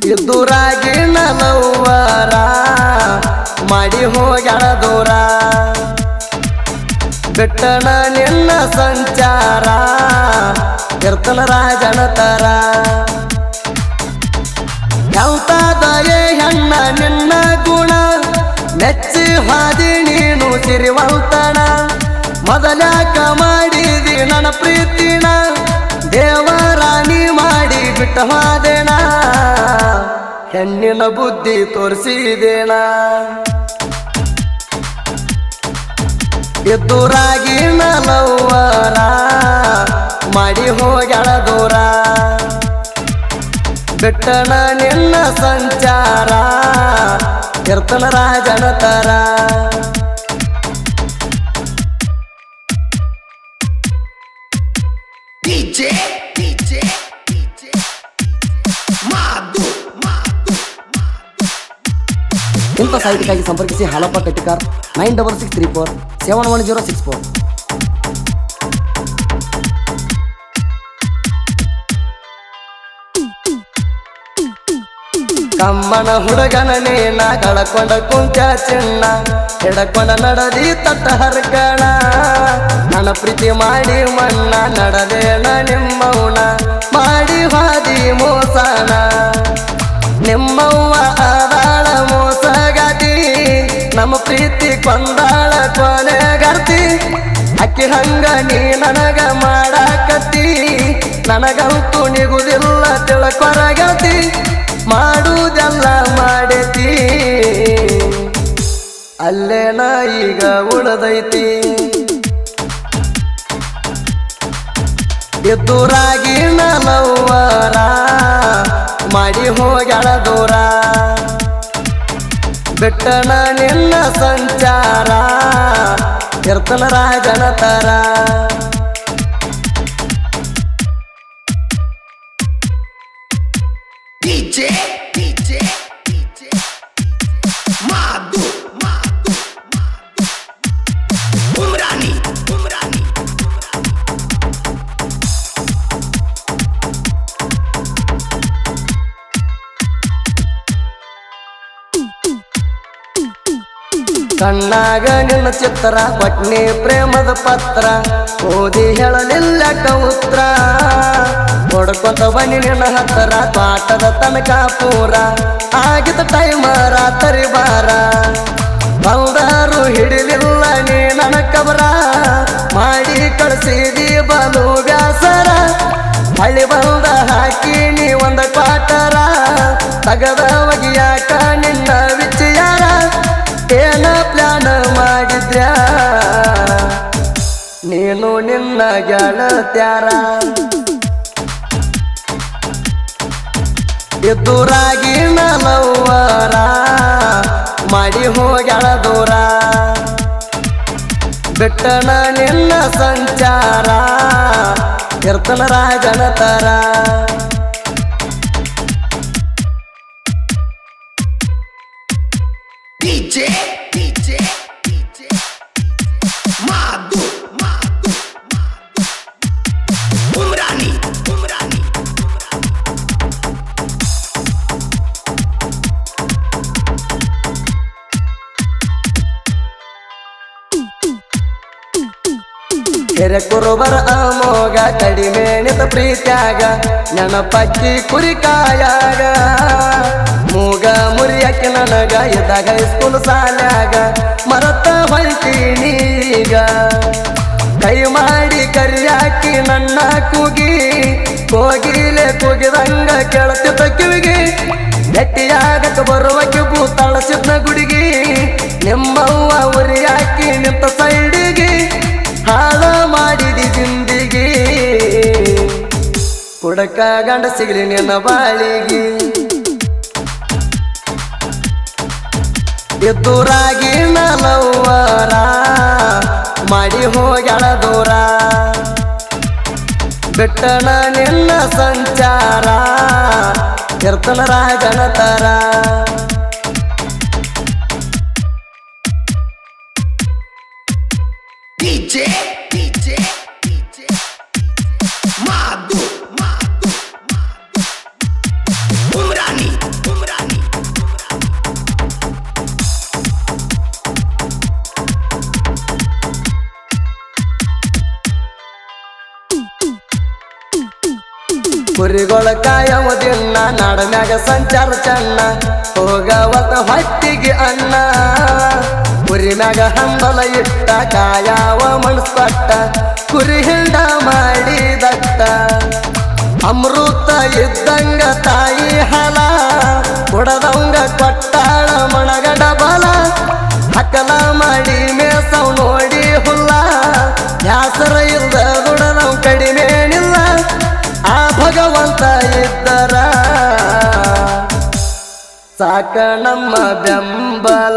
ಇದ್ದುರಾಗಿ ನಲವರ ಮಾಡಿ ಹೋಗ್ಯಾಳ ದೂರ ಬಿಟ್ಟಣ ನಿನ್ನ ಸಂಚಾರ ಇರ್ತನ ರಾಜನ ತರ ಎಂತದಯೇ ಹೆಣ್ಣ ನಿನ್ನ ಗುಣ ಮೆಚ್ಚಿ ಹಾದಿ ನೀನು ಸಿರಿವಂತಣ ಮೊದಲ್ಯಾಕ ಮಾಡಿದಿ ನನ್ನ ಪ್ರೀತಿನ ದೇವರಾಣಿ ಮಾಡಿ ಬಿಟ್ಟ ಹಾದೇಣ ಹೆಣ್ಣಿನ ಬುದ್ಧಿ ತೋರಿಸಿದೇಣ ಎದ್ದುರಾಗಿ ನಲವರ ಮಾಡಿ ಹೋಗ್ಯಾಳ ದೂರ ಬಿಟ್ಟಣ ನಿನ್ನ ಸಂಚಾರ ಇರ್ತನ ರಾಜನ ತರ DJ, DJ, DJ, Madu, Madu, ಇಂಥ ಸಾಹಿತ್ಯಕ್ಕಾಗಿ ಸಂಪರ್ಕಿಸಿ Halappa Kattikar nine double six three four seven one zero six four ಕಮ್ಮನ ಹುಡುಗನ ನೀನ ಕಳಕೊಂಡ ಕುಂಚ ಚಿನ್ನ ಹಿಡಕೊಂಡ ನಡದಿ ತಟ್ಟ ಹರ್ಕಣ ನನ್ನ ಪ್ರೀತಿ ಮಾಡಿ ಮಣ್ಣ ನಡದೇಣ ನಿಮ್ಮವನ ಮಾಡಿ ಹಾದಿ ಮೋಸನ ನಿಮ್ಮವ್ವ ಆದಾಳ ಮೋಸಗಾತಿ ನಮ್ಮ ಪ್ರೀತಿ ಕೊಂದಾಳ ಕೊನೆಗರ್ತಿ ಅಕ್ಕಿ ಹಂಗ ನೀ ನನಗ ಮಾಡಾಕತ್ತಿ ನನಗಂತೂ ನಿಗುದಿಲ್ಲ ತಿಳ್ಕೊರಗತಿ ಮಾಡುವುದೆಲ್ಲ ಮಾಡತಿ ಅಲ್ಲೇ ನಾ ಈಗ ಉಳದೈತಿ ಎದ್ದುರಾಗಿ ನಲವರ ಮಾಡಿ ಹೋಗ್ಯಾಳ ದೂರ ಬಿಟ್ಟಣ ನಿನ್ನ ಸಂಚಾರ ಇರ್ತನ ರಾಜನ ತರ DJ, DJ, DJ, Madu, Madu, Madu, Umrani, Umrani, ಕಣ್ಣಾಗ ನಿನ್ನ ಚಿತ್ರ ಪಟ್ನಿ ಪ್ರೇಮದ ಪತ್ರ ಓದಿ ಹೇಳಲಿಲ್ಲ ಕೌತ್ರ ಹೊಡ್ಕೊತ ಬನ್ನಿ ನಿನ್ನ ಹತ್ತರ ತ್ವಾಟದ ತನಕ ಪೂರ ಆಗಿದ ಟೈಮ ರಾತ್ರಿ ಬಾರ ಬಂದಾರು ಹಿಡಿಲಿಲ್ಲ ನೀ ನನ್ನ ಕಬರ ಮಾಡಿ ಕಳಿಸಿದಿ ಬಲು ಬ್ಯಾಸರ ಹಳ್ಳಿ ಬಂದ ಹಾಕಿ ನೀ ಒಂದ ಕ್ವಾಟರ ತಗದ ಒಗಿಯಾಕ ನಿನ್ನ ವಿಚಾರ ಏನ ಪ್ಲಾನ್ ಮಾಡಿದ್ಯ ನೀನು ನಿನ್ನ ಗೆಳತ್ಯಾರ ಎದ್ದುರಾಗಿ ನಲವರ ಮಾಡಿ ಹೋಗ್ಯಾಳ ದೂರ ಬಿಟ್ಟಣ ನಿನ್ನ ಸಂಚಾರ ಇರ್ತನ ರಾಜನ ತರ DJ, DJ, DJ, Madu, Madu, Madu, Umrani, Umrani, ಕೆರೆ ಕುರುಬರ ಅಮೋಗ ಕಡಿಮೆ ನಿತ ಪ್ರೀತ್ಯಾಗ ನೆನಪಕ್ಕಿ ಕುರಿ ಕಾಯಾಗ ಮೂಗ ಮುರಿಯಕ್ಕೆ ನನಗ ಇದ್ದಾಗ ಸ್ಕೂಲ್ ಸಾಲ್ಯಾಗ ಮರತ ಹೊಂಟೀನೀಗ ಕೈ ಮಾಡಿ ಕರಿಯಾಕಿ ನನ್ನ ಕೂಗಿ ಕೋಗಿಲೆ ಕೂಗಿದಂಗ ಕೇಳ್ತಿದ್ದ ಕಿವಿಗೆ ಗಟ್ಟಿಯಾಗಕ್ಕೆ ಬರುವಕ್ಕೆ ಭೂತಾಳಸಿದ್ನ ಗುಡಿಗಿ ನಿಮ್ಮವ್ವ ಉರಿಯಾಕಿ ನಿಂತ ಸೈಡಿಗೆ ಹಾಳ ಮಾಡಿದಿ ಜಿಂದಿಗಿ ಕುಡಕ ಗಂಡ ಸಿಗಲಿ ನಿನ್ನ ಬಾಳಿಗಿ ಎದ್ದುರಾಗಿ ನಲವರ ಮಾಡಿ ಹೋಗ್ಯಾಳ ದೂರ ಬಿಟ್ಟಣ ನಿನ್ನ ಸಂಚಾರ ಇರ್ತನ ರಾಜನ ತರ DJ, DJ, DJ, Madu, Madu, Madu, Umrani, ಕುರಿಗಳ ಕಾಯವ ದಿನ ನಾಡ ಮ್ಯಾಗ ಸಂಚಾರ ಚನ್ನ ಹೋಗವತ ಹೊಟ್ಟಿಗೆ ಅನ್ನ ಕುರಿ ಮ್ಯಾಗ ಹಂಬಲ ಇಟ್ಟ ಕಾಯವ ಮನಸ್ಪಟ್ಟ ಕುರಿ ಹಿಂಡ ಮಾಡಿದಟ್ಟ ಅಮೃತ ಇದ್ದಂಗ ತಾಯಿ ಹಲ ಕೊಡದಂಗ ಕೊಟ್ಟಾಳ ಮಣಗಡ ಬಲ ಹಕ್ಕಲ ಮಾಡಿ ಮೇಸವ್ ನೋಡಿ ಹುಲ್ಲ ಯಾಸರ ಇಲ್ದ ದುಡದವ್ ಕಡಿಮೆನಿಲ್ಲ ಆ ಭಗವಂತ ಇದ್ದರ ಸಾಕ ನಮ್ಮ ಬೆಂಬಲ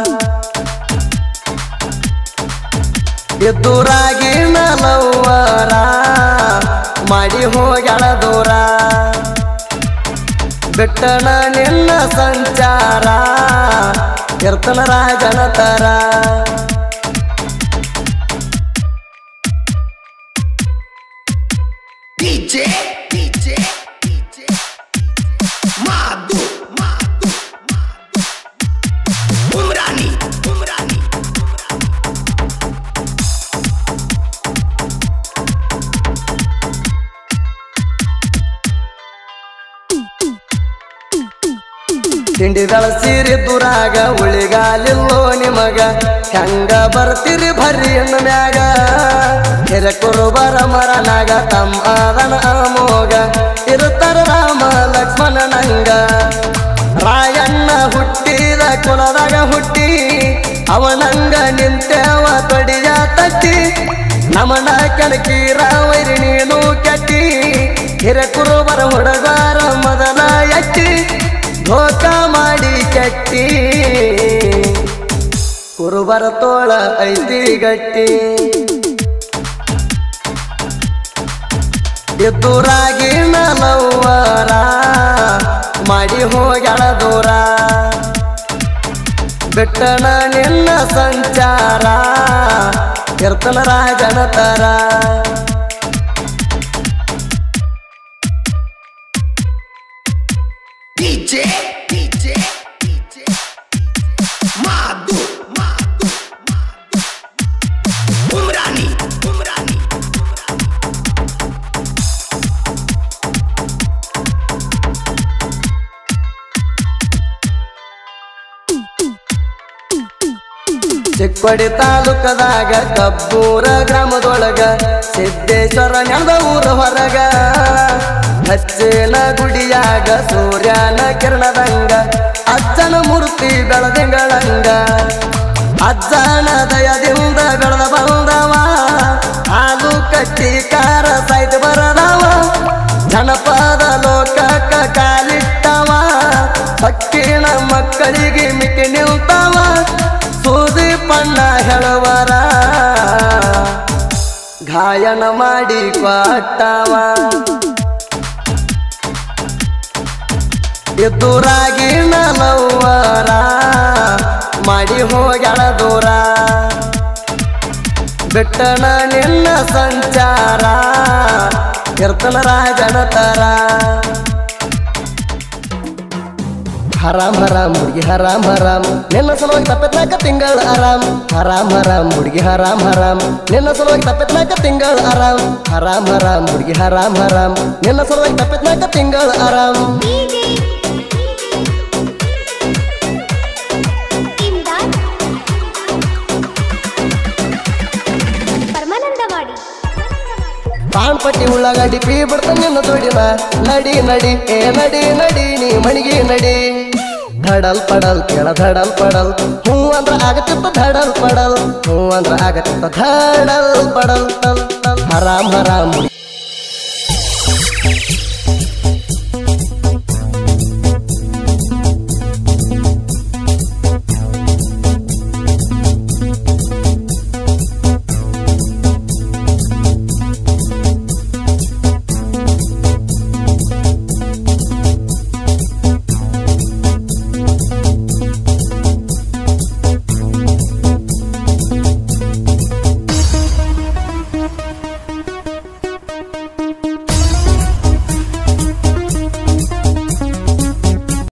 ಎದುರಾಗಿ ನಲವರ ಮಾಡಿ ಹೋಗ್ಯಾಳ ದೂರ ಬಿಟ್ಟಣ ನಿನ್ನ ಸಂಚಾರ ಇರ್ತನ ರಾಜನ ತರ DJ, DJ, DJ, Madu, Madu, Madu. Umrani, Umrani. ತಿಂಡಿ ಬೆಳಸಿರಿ ದುರಾಗ ಉಳಿಗಾಲಿಲ್ಲೋ ನಿಮಗ ಹೆಂಗ ಬರ್ತಿರಿ ಭರಿ ಇನ್ನು ಮ್ಯಾಗ ಹಿರಕುರು ಬರ ಮರನಾಗ ತಮ್ಮ ಆದನ ಅಮೋಗ ಇರುತ್ತಾರ ರಾಮ ಲಕ್ಷ್ಮಣ ನಂಗ ರಾಯಣ್ಣ ಹುಟ್ಟಿದ ಕುಲದಾಗ ಹುಟ್ಟಿ ಅವನಂಗ ನಿಂತೇವ ತೊಡಿಯ ತಟ್ಟಿ ನಮನ ಕಣಕೀರ ವೈರಿ ನೀನು ಕೆಟ್ಟಿ ಹಿರಕುರು ಬರ ಹುಡುಗಾರ ಮೊದಲ ಎಟ್ಟಿ ಧೋಕ ಮಾಡಿ ಕೆಟ್ಟಿ ಕುರುಬರ ತೋಳ ಐತಿ ಗಟ್ಟಿ ಎದುರಾಗಿ ನಲವರ ಮಾಡಿ ಹೋಗ್ಯಾಳ ದೂರ ಬಿಟ್ಟಣ ನಿನ್ನ ಸಂಚಾರ ಇರ್ತನ ರಾಜನ ತರ DJ, DJ, DJ, Madu, Madu, Madu. Umrani, Umrani. Chikkodi ತಾಲೂಕದಾಗ ಕಬ್ಬೂರ ಗ್ರಾಮದೊಳಗ Siddeshwara ನೆಲದ ಊರ ಹೊರಗ ಹಚ್ಚಿನ ಗುಡಿಯಾಗ ಸೂರ್ಯನ ಕಿರಣದಂಗ ಅಜ್ಜನ ಮೂರ್ತಿ ಬೆಳದಿಂಗಳಂಗ ಅಜ್ಜನ ದಯದಿಂದ ಬೆಳೆದ ಬಂದವ ಹಾಲು ಕಟ್ಟಿ ಕಾರ ಸಾಯ್ತು ಬರದವ ಜನಪದ ಲೋಕಕ್ಕ ಕಾಲಿಟ್ಟವ ಹಕ್ಕಿನ ಮಕ್ಕಳಿಗೆ ಮಿಕ್ಕಿ ನಿಲ್ತವ ಸೂದಿ ಪಣ್ಣ ಹೇಳುವರ ಗಾಯನ ಮಾಡಿ ಕೊಟ್ಟವ ಎದುರಾಗಿ ನಲವರ ಮಾಡಿ ಹೋಗ್ಯಾಳ ದೂರ ಬಿಟ್ಟಣ ನಿನ್ನ ಸಂಚಾರ ಇರ್ತನ ರಾಜನ ತರ ಹರಾಮ್ ಹರಾಮ್ ಹುಡುಗಿ ಹರಾಮ್ ಹರಾಮ್ ನಿನ್ನ ಸಲುವಾಗಿ ತಪ್ಪತ್ನಾಕ ತಿಂಗಳ ಆರಾಮ್ ಹರಾಮ್ ಹರಾಮ್ ಹುಡುಗಿ ಹರಾಮ್ ಹರಾಮ್ ನಿನ್ನ ಸಲುವಾಗಿ ತಪ್ಪತ್ನಾಕ ತಿಂಗಳ ಆರಾಮ್ ಹರಾಮ್ ಹರಾಮ್ ಹುಡುಗಿ ಹರಾಮ್ ಹರಾಮ್ ನಿನ್ನ ಸಲುವಾಗಿ ತಪ್ಪತ್ನಾಕ ತಿಂಗಳ ಆರಾಮ್ ಇಮ್ದಾದ್ ಪರಮಾನಂದವಾಡಿ ಪಾಣ್ಪಟ್ಟಿ ಉಳ್ಳಾಗಡ್ಡಿ ಪೀ ಬಿಡ್ತ ನಿನ್ನ ತೋಡಿನ ನಡಿ ನಡಿ ಏ ನಡಿ ನಡಿ ನೀ ಮಣಿಗೆ ನಡಿ ಧಡಲ್ ಪಡಲ್ ಕೆಳ ಧಡಲ್ ಪಡಲ್ ಹೂ ಅಂದ್ರ ಆಗತ್ತಿತ್ತ ಧಡಲ್ ಪಡಲ್ ಹೂ ಅಂದ್ರ ಆಗತ್ತಿತ್ತ ಧಡಲ್ ಪಡಲ್ ಟಲ್ ಟಲ್ ಹರಾಮ್ ಹರಾಮ್